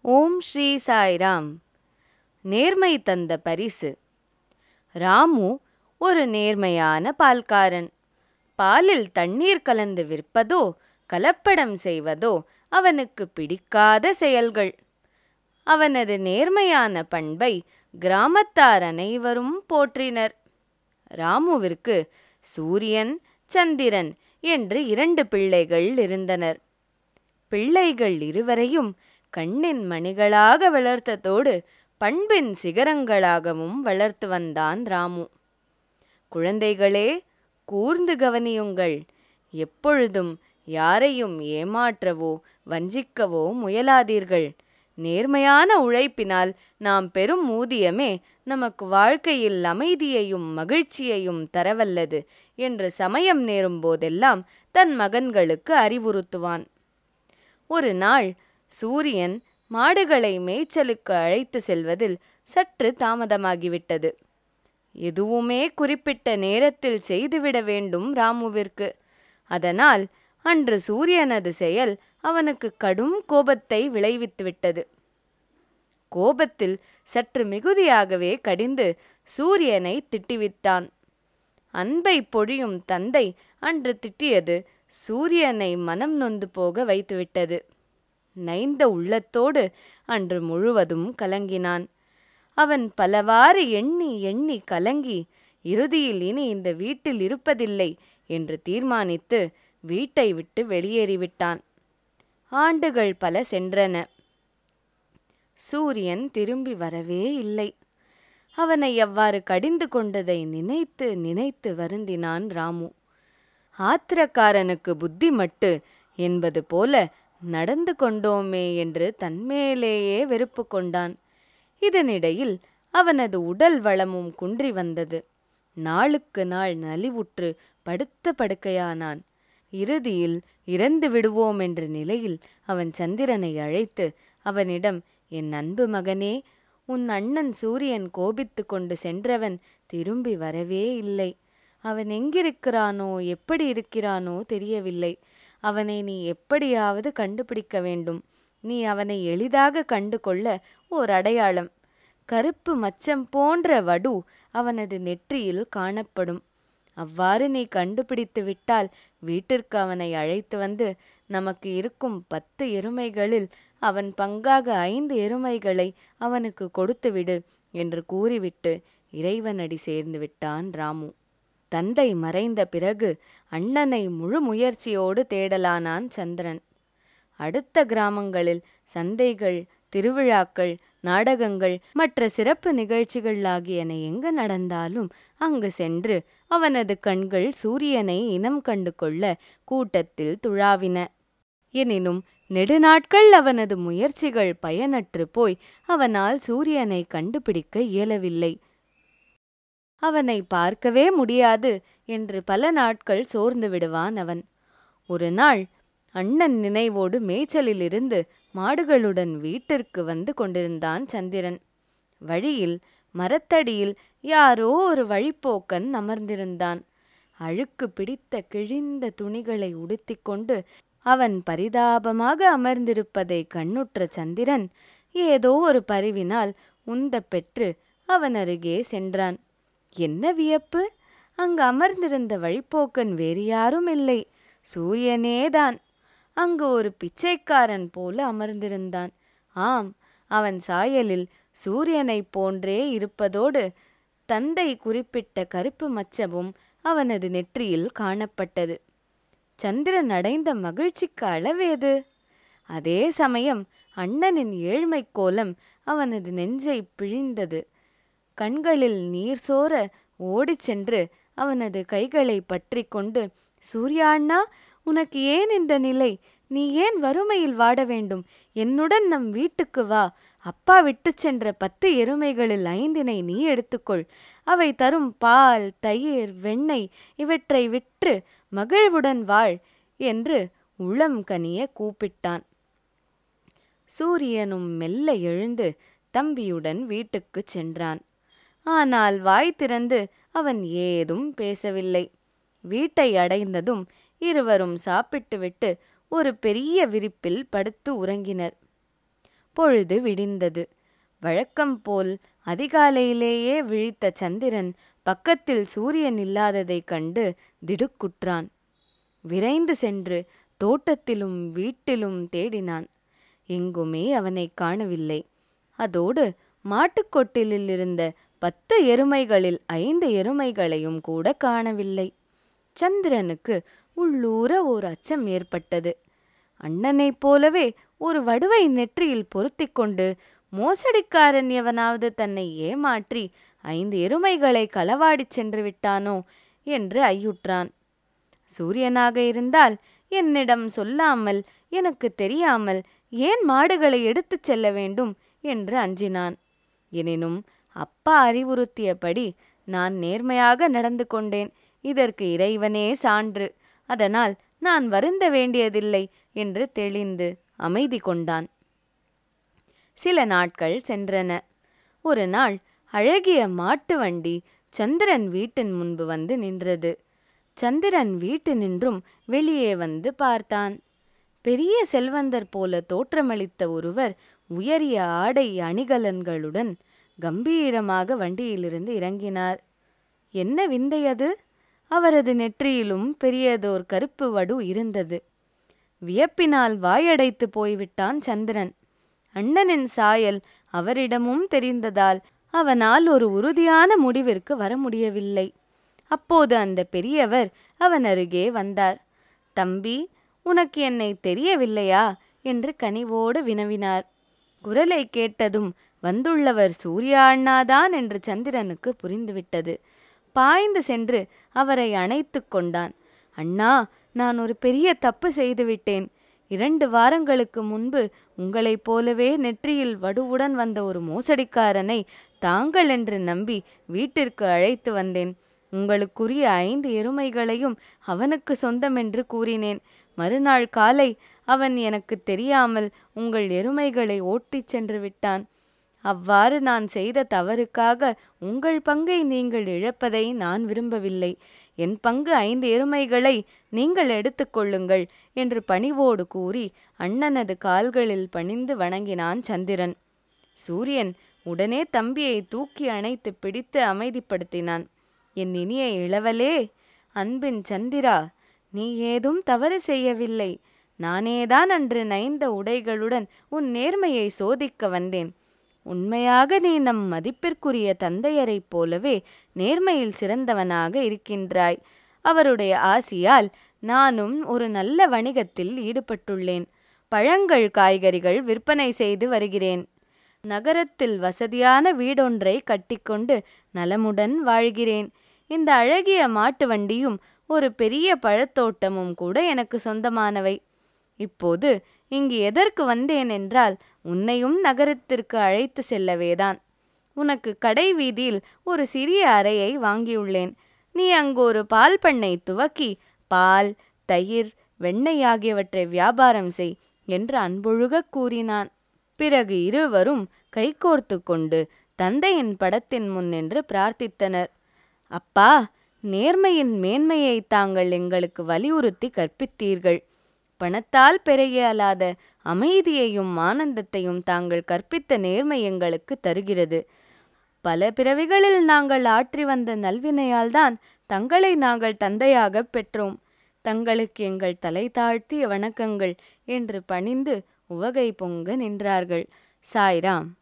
ஓம் ஸ்ரீ சாய்ராம் நேர்மை தந்த பரிசு ராமு ஒரு நேர்மையான பால்காரன் பாலில் தண்ணீர் கலந்து விற்பதோ கலப்படம் செய்வதோ அவனுக்கு பிடிக்காத செயல்கள் அவனது நேர்மையான பண்பை கிராமத்தார் அனைவரும் போற்றினர் ராமுவிற்கு சூரியன் சந்திரன் என்று இரண்டு பிள்ளைகள் இருந்தனர் பிள்ளைகள் இருவரையும் கண்ணின் மணிகளாக வளர்த்ததோடு பண்பின் சிகரங்களாகவும் வளர்த்து வந்தான் ராமு குழந்தைகளே கூர்ந்து கவனியுங்கள் எப்பொழுதும் யாரையும் ஏமாற்றவோ வஞ்சிக்கவோ முயலாதீர்கள் நேர்மையான உழைப்பினால் நாம் பெறும் ஊதியமே நமக்கு வாழ்க்கையில் அமைதியையும் மகிழ்ச்சியையும் தரவல்லது என்று சமயம் நேரும் போதெல்லாம் தன் மகன்களுக்கு அறிவுறுத்துவான் ஒரு நாள் சூரியன் மாடுகளை மேய்ச்சலுக்கு அழைத்து செல்வதில் சற்று தாமதமாகிவிட்டது எதுவுமே குறிப்பிட்ட நேரத்தில் செய்துவிட வேண்டும் ராமுவிற்கு அதனால் அன்று சூரியனது செயல் அவனுக்கு கடும் கோபத்தை விளைவித்துவிட்டது கோபத்தில் சற்று மிகுதியாகவே கடிந்து சூரியனை திட்டிவிட்டான் அன்பை பொழியும் தந்தை அன்று திட்டியது சூரியனை மனம் நொந்து போக வைத்துவிட்டது நைந்த உள்ளத்தோடு அன்று முழுவதும் கலங்கினான் அவன் பலவாறு எண்ணி எண்ணி கலங்கி இறுதியில் இனி இந்த வீட்டில் இருப்பதில்லை என்று தீர்மானித்து வீட்டை விட்டு வெளியேறிவிட்டான் ஆண்டுகள் பல சென்றன சூரியன் திரும்பி வரவே இல்லை அவனை அவ்வாறு கடிந்து கொண்டதை நினைத்து நினைத்து வருந்தினான் ராமு ஆத்திரக்காரனுக்கு புத்தி மட்டு என்பது போல நடந்து கொண்டோமே என்று தன்மேலேயே வெறுப்பு கொண்டான் இதனிடையில் அவனது உடல் வளமும் குன்றி வந்தது நாளுக்கு நாள் நலிவுற்று படுத்த படுக்கையானான் இறுதியில் இறந்து விடுவோம் என்ற நிலையில் அவன் சந்திரனை அழைத்து அவனிடம் என் அன்பு மகனே உன் அண்ணன் சூரியன் கோபித்து கொண்டு சென்றவன் திரும்பி வரவே இல்லை அவன் எங்கிருக்கிறானோ எப்படி இருக்கிறானோ தெரியவில்லை அவனை நீ எப்படியாவது கண்டுபிடிக்க வேண்டும் நீ அவனை எளிதாக கண்டு கொள்ள ஓர் அடையாளம் கருப்பு மச்சம் போன்ற வடு அவனது நெற்றியில் காணப்படும் அவ்வாறு நீ கண்டுபிடித்து விட்டால் வீட்டிற்கு அவனை அழைத்து வந்து நமக்கு இருக்கும் பத்து எருமைகளில் அவன் பங்காக ஐந்து எருமைகளை அவனுக்கு கொடுத்துவிடு என்று கூறிவிட்டு இறைவனடி சேர்ந்து விட்டான் ராமு தந்தை மறைந்த பிறகு அண்ணனை முழு முயற்சியோடு தேடலானான் சந்திரன் அடுத்த கிராமங்களில் சந்தைகள் திருவிழாக்கள் நாடகங்கள் மற்ற சிறப்பு நிகழ்ச்சிகள் ஆகியன எங்கு நடந்தாலும் அங்கு சென்று அவனது கண்கள் சூரியனை இனம் கண்டு கொள்ள கூட்டத்தில் துழாவின எனினும் நெடுநாட்கள் அவனது முயற்சிகள் பயனற்று போய் அவனால் சூரியனை கண்டுபிடிக்க இயலவில்லை அவனை பார்க்கவே முடியாது என்று பல நாட்கள் சோர்ந்து விடுவான் அவன் ஒரு நாள் அண்ணன் நினைவோடு மேய்ச்சலிலிருந்து மாடுகளுடன் வீட்டிற்கு வந்து கொண்டிருந்தான் சந்திரன் வழியில் மரத்தடியில் யாரோ ஒரு வழிப்போக்கன் அமர்ந்திருந்தான் அழுக்கு பிடித்த கிழிந்த துணிகளை உடுத்திக்கொண்டு அவன் பரிதாபமாக அமர்ந்திருப்பதை கண்ணுற்ற சந்திரன் ஏதோ ஒரு பரிவினால் உந்த பெற்று அவன் அருகே சென்றான் என்ன வியப்பு அங்கு அமர்ந்திருந்த வழிப்போக்கன் வேறு யாரும் இல்லை சூரியனேதான் அங்கு ஒரு பிச்சைக்காரன் போல அமர்ந்திருந்தான் ஆம் அவன் சாயலில் சூரியனைப் போன்றே இருப்பதோடு தந்தை குறிப்பிட்ட கருப்பு மச்சமும் அவனது நெற்றியில் காணப்பட்டது சந்திரன் அடைந்த மகிழ்ச்சிக்கு அளவேது அதே சமயம் அண்ணனின் ஏழ்மை கோலம் அவனது நெஞ்சை பிழிந்தது கண்களில் நீர் சோர ஓடிச் சென்று அவனது கைகளை பற்றி கொண்டு சூர்யா அண்ணா உனக்கு ஏன் இந்த நிலை நீ ஏன் வறுமையில் வாட வேண்டும் என்னுடன் நம் வீட்டுக்கு வா அப்பா விட்டுச் சென்ற பத்து எருமைகளில் ஐந்தினை நீ எடுத்துக்கொள் அவை தரும் பால் தயிர் வெண்ணெய் இவற்றை விற்று மகிழ்வுடன் வாழ் என்று உளம் கனிய கூப்பிட்டான் சூரியனும் மெல்ல எழுந்து தம்பியுடன் வீட்டுக்குச் சென்றான் ஆனால் வாய் திறந்து அவன் ஏதும் பேசவில்லை வீட்டை அடைந்ததும் இருவரும் சாப்பிட்டுவிட்டு ஒரு பெரிய விரிப்பில் படுத்து உறங்கினர் பொழுது விடிந்தது வழக்கம் போல் அதிகாலையிலேயே விழித்த சந்திரன் பக்கத்தில் சூரியன் இல்லாததைக் கண்டு திடுக்குற்றான் விரைந்து சென்று தோட்டத்திலும் வீட்டிலும் தேடினான் எங்குமே அவனை காணவில்லை அதோடு மாட்டுக்கொட்டிலில் இருந்த பத்து எருமைகளில் ஐந்து எருமைகளையும் கூட காணவில்லை சந்திரனுக்கு உள்ளூர ஓர் அச்சம் ஏற்பட்டது அண்ணனைப் போலவே ஒரு வடுவை நெற்றியில் பொருத்தி கொண்டு மோசடிக்காரன் எவனாவது தன்னை ஏமாற்றி ஐந்து எருமைகளை களவாடிச் சென்று விட்டானோ என்று ஐயுற்றான் சூரியனாக இருந்தால் என்னிடம் சொல்லாமல் எனக்கு தெரியாமல் ஏன் மாடுகளை எடுத்துச் செல்ல வேண்டும் என்று அஞ்சினான் எனினும் அப்பா அறிவுறுத்தியபடி நான் நேர்மையாக நடந்து கொண்டேன் இதற்கு இறைவனே சான்று அதனால் நான் வருந்த வேண்டியதில்லை என்று தெளிந்து அமைதி கொண்டான் சில நாட்கள் சென்றன ஒரு நாள் அழகிய மாட்டு வண்டி சந்திரன் வீட்டின் முன்பு வந்து நின்றது சந்திரன் வீட்டு நின்றும் வெளியே வந்து பார்த்தான் பெரிய செல்வந்தர் போல தோற்றமளித்த ஒருவர் உயரிய ஆடை அணிகலன்களுடன் கம்பீரமாக வண்டியிலிருந்து இறங்கினார் என்ன விந்தை அது அவரது நெற்றியிலும் பெரியதோர் கருப்பு வடு இருந்தது வியப்பினால் வாயடைத்து போய்விட்டான் சந்திரன் அண்ணனின் சாயல் அவரிடமும் தெரிந்ததால் அவனால் ஒரு உறுதியான முடிவிற்கு வர முடியவில்லை அப்போது அந்த பெரியவர் அவன் அருகே வந்தார் தம்பி உனக்கு என்னை தெரியவில்லையா என்று கனிவோடு வினவினார் குரலை கேட்டதும் வந்துள்ளவர் சூர்யா அண்ணாதான் என்று சந்திரனுக்கு புரிந்துவிட்டது பாய்ந்து சென்று அவரை அணைத்து கொண்டான் அண்ணா நான் ஒரு பெரிய தப்பு செய்துவிட்டேன் இரண்டு வாரங்களுக்கு முன்பு உங்களைப் போலவே நெற்றியில் வடுவுடன் வந்த ஒரு மோசடிக்காரனை தாங்கள் என்று நம்பி வீட்டிற்கு அழைத்து வந்தேன் உங்களுக்குரிய ஐந்து எருமைகளையும் அவனுக்கு சொந்தமென்று கூறினேன் மறுநாள் காலை அவன் எனக்கு தெரியாமல் உங்கள் எருமைகளை ஓட்டிச் சென்று விட்டான் அவ்வாறு நான் செய்த தவறுக்காக உங்கள் பங்கை நீங்கள் இழப்பதை நான் விரும்பவில்லை என் பங்கு ஐந்து எருமைகளை நீங்கள் எடுத்துக்கொள்ளுங்கள் என்று பணிவோடு கூறி அண்ணனது கால்களில் பணிந்து வணங்கினான் சந்திரன் சூரியன் உடனே தம்பியை தூக்கி அணைத்து பிடித்து அமைதிப்படுத்தினான் என் இனிய இளவலே அன்பின் சந்திரா நீ ஏதும் தவறு செய்யவில்லை நானேதான் அன்று நைந்த உடைகளுடன் உன் நேர்மையை சோதிக்க வந்தேன் உண்மையாக நீ நம் மதிப்பிற்குரிய தந்தையரைப் போலவே நேர்மையில் சிறந்தவனாக இருக்கின்றாய் அவருடைய ஆசியால் நானும் ஒரு நல்ல வணிகத்தில் ஈடுபட்டுள்ளேன் பழங்கள் காய்கறிகள் விற்பனை செய்து வருகிறேன் நகரத்தில் வசதியான வீடொன்றை கட்டிக்கொண்டு நலமுடன் வாழ்கிறேன் இந்த அழகிய மாட்டு வண்டியும் ஒரு பெரிய பழத்தோட்டமும் கூட எனக்கு சொந்தமானவை இப்போது இங்கு எதற்கு வந்தேன் என்றால் உன்னையும் நகரத்திற்கு அழைத்து செல்லவேதான் உனக்கு கடை வீதியில் ஒரு சிறிய அறையை வாங்கியுள்ளேன் நீ அங்கு ஒரு பால் பண்ணை துவக்கி பால் தயிர் வெண்ணெய் ஆகியவற்றை வியாபாரம் செய் என்று அன்பொழுகக் கூறினான் பிறகு இருவரும் கைகோர்த்து கொண்டு தந்தையின் படத்தின் முன் நின்று பிரார்த்தித்தனர் அப்பா நேர்மையின் மேன்மையை தாங்கள் எங்களுக்கு வலியுறுத்தி கற்பித்தீர்கள் பணத்தால் பெற இயலாத அமைதியையும் ஆனந்தத்தையும் தாங்கள் கற்பித்த நேர்மை எங்களுக்கு தருகிறது பல பிறவிகளில் நாங்கள் ஆற்றி வந்த நல்வினையால்தான் தங்களை நாங்கள் தந்தையாகப் பெற்றோம் தங்களுக்கு எங்கள் தலை தாழ்த்திய வணக்கங்கள் என்று பணிந்து உவகை பொங்க நின்றார்கள் சாய்ராம்